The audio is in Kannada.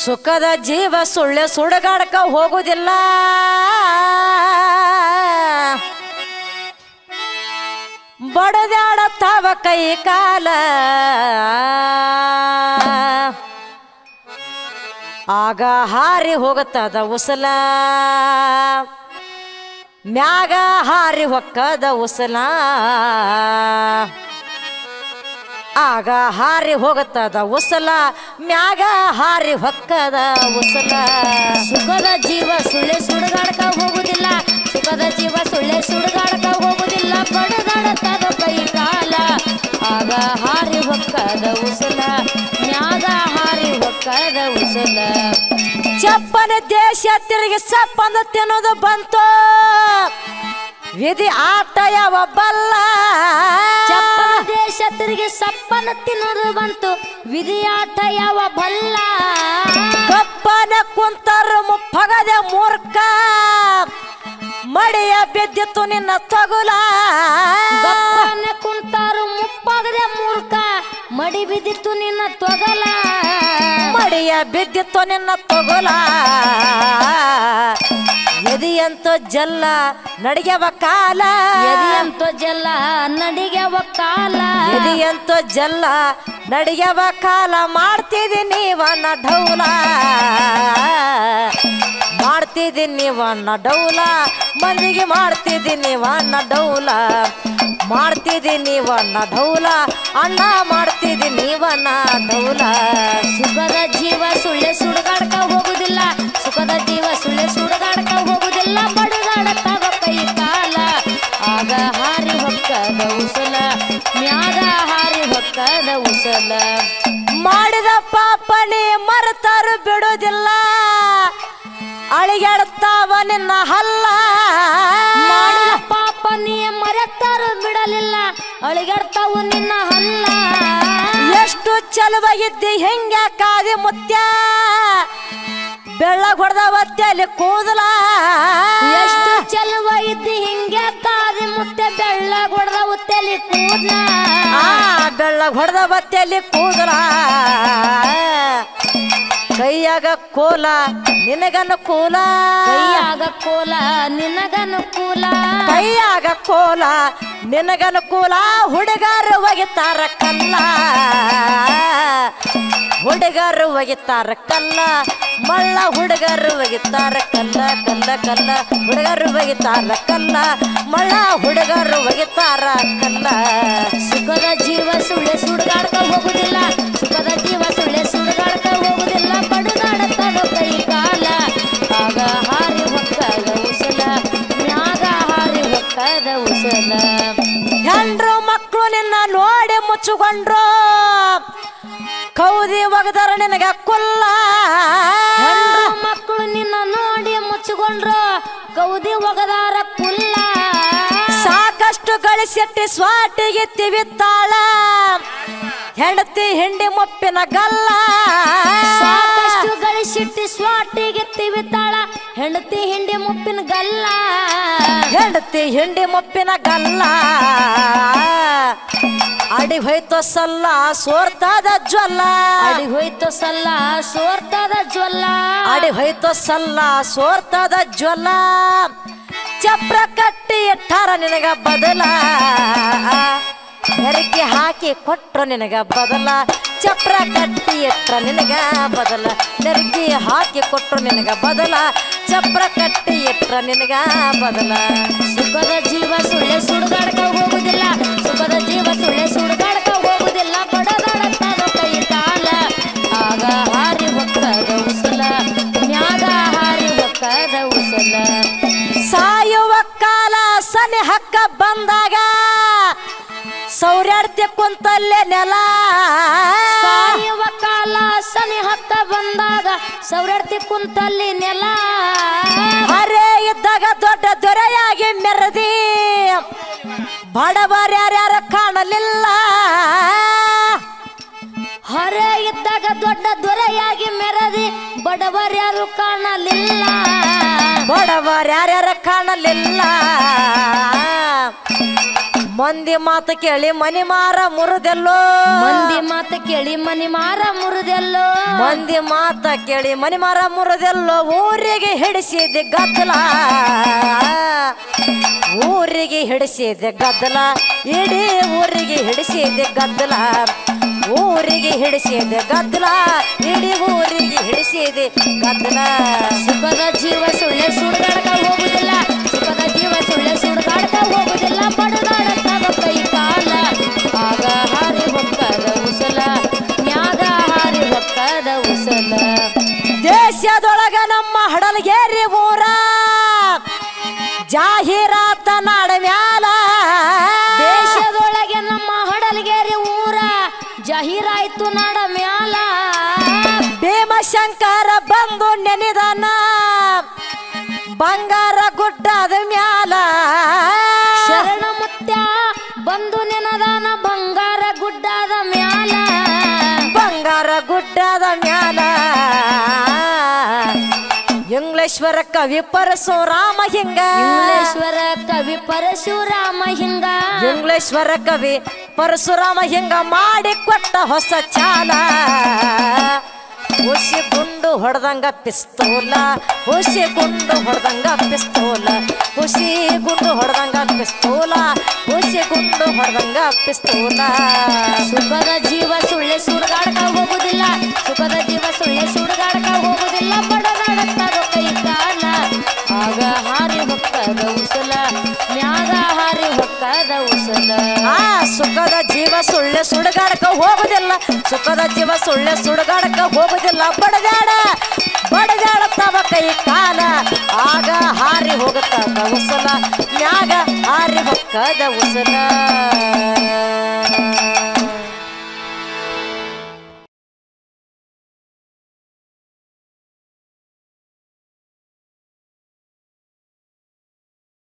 ಸುಖದ ಜೀವ ಸುಳ್ಳೆ ಸುಡಗಾಡಕ ಹೋಗುದಿಲ್ಲ ಬಡದಾಡತ್ತಾವ ಕೈ ಕಾಲ ಆಗ ಹಾರಿ ಹೋಗುತ್ತದ ಉಸಲ ಮ್ಯಾಗ ಹಾರಿ ಹೊಕ್ಕದ ಉಸಲ ಆಗ ಹಾರಿ ಹೋಗುತ್ತದ ಉಸಲ ಮ್ಯಾಗ ಹಾರಿ ಹೊಕ್ಕದ ಉಸಲ ಸುಖದ ಜೀವ ಸುಳ್ಳೆ ಸುಡುಗಾಡಕ ಹೋಗುದಿಲ್ಲ ಸುಖದ ಜೀವ ಸುಳ್ಳೆ ಸುಡುಗಾಡಕ ಹೋಗುದಿಲ್ಲ ಬಡದಾಡತದ ಕೈ ಕಾಲ ಆಗ ಹಾರಿ ಹೊಕ್ಕದ ಉಸಲ ಮ್ಯಾಗ ಹಾರಿ ಹೊಕ್ಕದ ಉಸಲ ಚಪ್ಪನ ದೇಶ ತಿರುಗಿ ಸಪ್ಪಂದ ತಿನ್ನೋದು ಬಂತು ವಿಧಿ ಆಟ ಯಾವ ಬಲ್ಲ ಚಪ್ಪನ ದೇಶ ತಿರುಗಿ ಸಪ್ಪನ ತಿನ್ನೋದು ಬಂತು ವಿಧಿಯಾಟ ಯಾವ ಬಲ್ಲ ಕಪ್ಪನ ಕುಂತರ ಮುಪ್ಪಗದ ಮೂರ್ಖ ಮಳೆಯ ಬಿದ್ದಿತ್ತು ನಿನ್ನ ತಗುಲ ಗಪ್ಪನ ಕುಂತಾರು ಮುಪ್ಪಾಗದೆ ಮೂರ್ಖ ಮಡಿ ಬಿದ್ದಿತ್ತು ನಿನ್ನ ತೊಗಲ ಮಳೆಯ ಬಿದ್ದಿತ್ತು ನಿನ್ನ ತಗುಲ ಎದಿಯಂತ ಜಲ್ಲ ನಡಿಗೆವ ಕಾಲ ಎದಿಯಂತ ಜಲ್ಲ ನಡಿಗೆವ ಕಾಲ ಎದಿಯಂತ ಜಲ್ಲ ನಡಿಗೆವ ಕಾಲ ಮಾಡ್ತಿದಿ ನೀವನ್ನ ಡೌಲ ಮಾಡ್ತಿದಿ ನೀವನ್ನ ಡೌಲ ಮಂದಿಗೆ ಮಾಡ್ತಿದಿ ನೀವನ್ನ ಡೌಲ ಮಾಡ್ತಿದಿ ನೀವನ್ನ ಡೌಲ ಅಣ್ಣ ಮಾಡ್ತಿದಿ ನೀವನ್ನ ಡೌಲ ಸುಖದ ಜೀವ ಸುಳ್ಳೆ ಸುಡುಗಾಡಕ ಹೋಗುದಿಲ್ಲ ಸುಖದ ಜೀವ ಸುಳ್ಳೆ ಸುಡುಗಾಡಕ ಹೋಗುದಿಲ್ಲ ಬಡುಗಾಡತಾವ ಕೈ ಕಾಲ ಆಗ ಹಾರಿ ಹೊಕ್ಕದ ಉಸಲ ಮ್ಯಾಗ ಹಾರಿ ಹೊಕ್ಕದ ಉಸಲ ಮಾಡಿದ ಪಾಪನಿ ಮರೆತಾರು ಬಿಡುವುದಿಲ್ಲ ಅಳಿಗಾಡ್ತಾವ ನಿನ್ನ ಹಲ್ಲ ಮಾಡಿದ ಪಾಪ ನೀ ಮರೆತಾರು ಬಿಡಲಿಲ್ಲ ಅಳಿಗಾಡ್ತಾವು ನಿನ್ನ ಹಲ್ಲ ಎಷ್ಟು ಚಲುವಾಗಿದ್ದಿ ಹೆಂಗ ಕಾದಿ ಮುತ್ಯ ಬೆಳ್ಳಗ್ ಹೊಡೆದ ಒತ್ತಲ್ಲಿ ಕೂದಲ ಎಷ್ಟು ಚೆಲುವ ಇದ್ದಿ ಹಿಂಗೆ ಕಾದಿ ಮುತ್ತೆ ಬೆಳ್ಳ ಹೊಡೆದ ಉತ್ತಲಿ ಕೂದ್ಲ ಆ ಬೆಳ್ಳಗ್ ಹೊಡೆದ ಒತ್ತಲ್ಲಿ ಕೂದಲ ಕೈಯಾಗ ಕೋಲ ನಿನಗನುಕೂಲ ಕೈಯಾಗ ಕೋಲ ನಿನಗನುಕೂಲ ಕೈಯಾಗ ಕೋಲ ನಿನಗನುಕೂಲ ಹುಡುಗರು ಒಗಿತಾರ ಕಲ್ಲ ಹುಡುಗರು ಒಗಿತಾರ ಕಲ್ಲ ಮಳ್ಳ ಹುಡುಗರು ಒಗಿತಾರ ಕಲ್ಲ ಕಲ್ಲ ಕಲ್ಲ ಹುಡುಗರು ಒಗಿತಾರ ಕಲ್ಲ ಮಳ್ಳ ಹುಡುಗರು ಒಗಿತಾರ ಕಲ್ಲ ಸುಖದ ಜೀವ ಸುಳ್ಳೆ ಸುಡುಗಾಡ್ಕ ಹೋಗುದಿಲ್ಲ ಸುಖದ ಜೀವ ಸುಳ್ಳೆ ಸುಡುಗಾಡ್ಕ ಹೋಗುದಿಲ್ಲ ಬಡುಗಾಡತದ ಕೈ ಕಾಲ ಆಗ ಹಾರಿ ಹೊಕ್ಕದ ಉಸಲ ಮ್ಯಾಗ ಹಾರಿ ಹೊಕ್ಕದ ಉಸಲ ಹೆಂಡ್ರು ಮಕ್ಕಳು ನಿನ್ನ ನೋಡಿ ಮುಚ್ಚಿಕೊಂಡ್ರು ಕೌದಿ ಒಗದರ ನಿನಗ ಕುಲ್ಲ ಹೆಣ್ಣು ಮಕ್ಕಳು ನಿನ್ನ ನೋಡಿ ಮುಚ್ಚಿಕೊಂಡ್ರು ಕೌದಿ ಒಗದಾರ ಕುಲ್ಲ ಸಾಕಷ್ಟು ಗಳಿಸಿಟ್ಟಿ ಸ್ವಾಟಿಗೆ ತಿವಿತ್ತಾಳ ಹೆಂಡತಿ ಹಿಂಡಿ ಮುಪ್ಪಿನ ಗಲ್ಲ ಸಾಕಷ್ಟು ಗಳಿಸಿಟ್ಟಿ ಸ್ವಾಟಿಗೆ ತಿವಿತಾಳ ಹೆಂಡತಿ ಹಿಂಡಿ ಮುಪ್ಪಿನ ಗಲ್ಲ ಹೆಂಡತಿ ಹಿಂಡಿ ಮುಪ್ಪಿನ ಗಲ್ಲ ಅಡಿ ಹೋಯ್ತು ಸಲ್ಲ ಸೋರ್ತದ ಜ್ವಲ್ಲ ಅಡಿ ಹೋಯ್ತು ಸಲ್ಲ ಸೋರ್ತದ ಜ್ವಲ್ಲ ಅಡಿ ಹೋಯ್ತು ಸಲ್ಲ ಸೋರ್ತದ ಜ್ವಲ್ಲ ಚಪ್ರ ಕಟ್ಟಿ ಇಟ್ಟಾರ ನಿನಗ ಬದಲ ನೆರಕಿ ಹಾಕಿ ಕೊಟ್ರು ನಿನಗ ಬದಲ ಚಪ್ರ ಕಟ್ಟಿ ಇಟ್ರ ನಿನಗ ಬದಲ ನೆರಕಿ ಹಾಕಿ ಕೊಟ್ರು ನಿನಗ ಬದಲ ಚಪ್ರ ಕಟ್ಟಿ ಇಟ್ರ ನಿನಗ ಬದಲ ಸುಖದ ಜೀವ ಸುಳ್ಳೆ ಸುಡುಗಾಡಕ ಹೋಗುದಿಲ್ಲ ಸುಖದ ಜೀವ ಸುಳ್ಳೆ ಸುಡುಗಾಡಕ ಹೋಗುದಿಲ್ಲ ಬಡದಾಡತ್ತದ ಕೈ ಕಾಲ ಆಗ ಹಾರಿ ಹೊಕ್ಕದ ಉಸಲ ಮ್ಯಾಗ ಹಾರಿ ಹೊಕ್ಕದ ಉಸಲ ಸಾಯುವ ಕಾಲ ಸನಿ ಹಕ್ಕ ಬಂದಾಗ ಸೌರ್ಯಾಡ್ತಿ ಕುಂತಲ್ಲೇ ನೆಲ ಸಾಯುವ ಕಾಲ ಸನಿ ಹತ್ತ ಬಂದಾಗ ಸೌರಡ್ತಿ ಕುಂತಲ್ಲಿ ನೆಲ ಹರೇ ಇದ್ದಾಗ ದೊಡ್ಡ ದೊರೆಯಾಗಿ ಮೆರದಿ ಬಡವರ ಯಾರ್ಯಾರ ಕಾಣಲಿಲ್ಲ ಹೊರೆ ಇದ್ದಾಗ ದೊಡ್ಡ ದೊರೆಯಾಗಿ ಮೆರದಿ ಬಡವರ್ಯಾರು ಕಾಣಲಿಲ್ಲ ಬಡವರ ಯಾರ್ಯಾರ ಕಾಣಲಿಲ್ಲ ಮಂದಿ ಮಾತು ಕೇಳಿ ಮನಿ ಮಾರ ಮುರಿದೆಲ್ಲೋ ಮಂದಿ ಮಾತ ಕೇಳಿ ಮನಿ ಮಾರ ಮುರಿದೆಲ್ಲೋ ಮಂದಿ ಮಾತ ಕೇಳಿ ಮನಿ ಮಾರ ಮುರಿದೆಲ್ಲೋ ಊರಿಗೆ ಹಿಡಿಸಿದೆ ಗದ್ದಲ ಊರಿಗೆ ಹಿಡಿಸಿದೆ ಗದ್ದಲ ಇಡೀ ಊರಿಗೆ ಹಿಡಿಸಿದೆ ಗದ್ದಲ ಊರಿಗೆ ಹಿಡಿಸಿದೆ ಗದ್ದಲ ಇಡೀ ಊರಿಗೆ ಹಿಡಿಸಿದೆ ಗದ್ದಲ ಸುಖದ ಜೀವ ಸುಳ್ಳೆ ಸುಡುಗಾಡಕ ಹೋಗುದಿಲ್ಲ ಸುಖದ ಜೀವ ಸುಳ್ಳೆ ಸುಡುಗಾಡಕ ಹೋಗುದಿಲ್ಲ ಬಡದಾಡತ್ತಾಗ ಕೈ ಕಾಲ ಆಗ ಹಾರಿ ಹೊಕ್ಕದ ಉಸಲ ಮ್ಯಾಗ ಹಾರಿ ಹೊಕ್ಕದ ಉಸಲ ದೇಶದೊಳಗ ನಮ್ಮ ಹಡಲಗೇರಿ ಊರ ಜಾಹೀರಾತ ನಾಡ ಮ್ಯಾಲ ದೇಶದೊಳಗೆ ನಮ್ಮ ಹಡಲ್ಗೇರಿ ಊರ ಜಾಹೀರಾಯ್ತು ನಾಡ ಮ್ಯಾಲ ಭೀಮಶಂಕರ ಬಂದು ನೆನೆದನ ಬಂಗಾರ ಗುಡ್ಡದ ಮ್ಯಾಲ ಶರಣ ಮುತ್ಯ ಬಂದು ನೆನದಾನ ಬಂಗಾರ ಗುಡ್ಡದ ಮ್ಯಾಲ ಬಂಗಾರ ಗುಡ್ಡದ ಮ್ಯಾಲ ಇಂಗ್ಲೇಶ್ವರ ಕವಿ ಪರಶುರಾಮ ಹಿಂಗ ಇಂಗ್ಲೇಶ್ವರ ಕವಿ ಪರಶುರಾಮ ಹಿಂಗ ಇಂಗ್ಲೇಶ್ವರ ಕವಿ ಪರಶುರಾಮ ಹಿಂಗ ಮಾಡಿ ಕೊಟ್ಟ ಹೊಸ ಚಾಲ ಹುಸಿ ಗುಂಡು ಹೊಡೆದಂಗ ಪಿಸ್ತೂಲ ಹುಸಿ ಗುಂಡು ಹೊಡೆದಂಗ ಪಿಸ್ತೂಲ ಹುಸಿ ಗುಂಡು ಹೊಡೆದಂಗ ಪಿಸ್ತೂಲ ಹುಸಿ ಗುಂಡು ಹೊಡೆದಂಗ ಪಿಸ್ತೂಲ ಸುಖದ ಜೀವ ಸುಳ್ಳೆ ಸುಡುಗಾಡಕ ಹೋಗುದಿಲ್ಲ ಸುಖದ ಜೀವ ಸುಳ್ಳೆ ಸುಡುಗಾಡಕ ಹೋಗುದಿಲ್ಲ ಬಡದಾಡತ್ತಾಗ ಕೈ ಕಾಲ ಆಗ ಹಾರಿ ಹೊಕ್ಕದ ಉಸಲ ಮ್ಯಾಗ ಹಾರಿ ಹೊಕ್ಕದ ಉಸಲ ಆ ಸುಖದ ಜೀವ ಸುಳ್ಳೆ ಸುಡುಗಾಡಕ ಹೋಗುದಿಲ್ಲ ಸುಖದ ಜೀವ ಸುಳ್ಳೆ ಸುಡುಗಾಡಕ ಹೋಗುದಿಲ್ಲ ಬಡದಾಡ ಬಡದಾಡ ತವ ಕೈ ಕಾಲ ಆಗ ಹಾರಿ ಹೋಗುತ್ತದ ಉಸಲ ಮ್ಯಾಗ ಹಾರಿ ಹೊಕ್ಕದ ಉಸಲ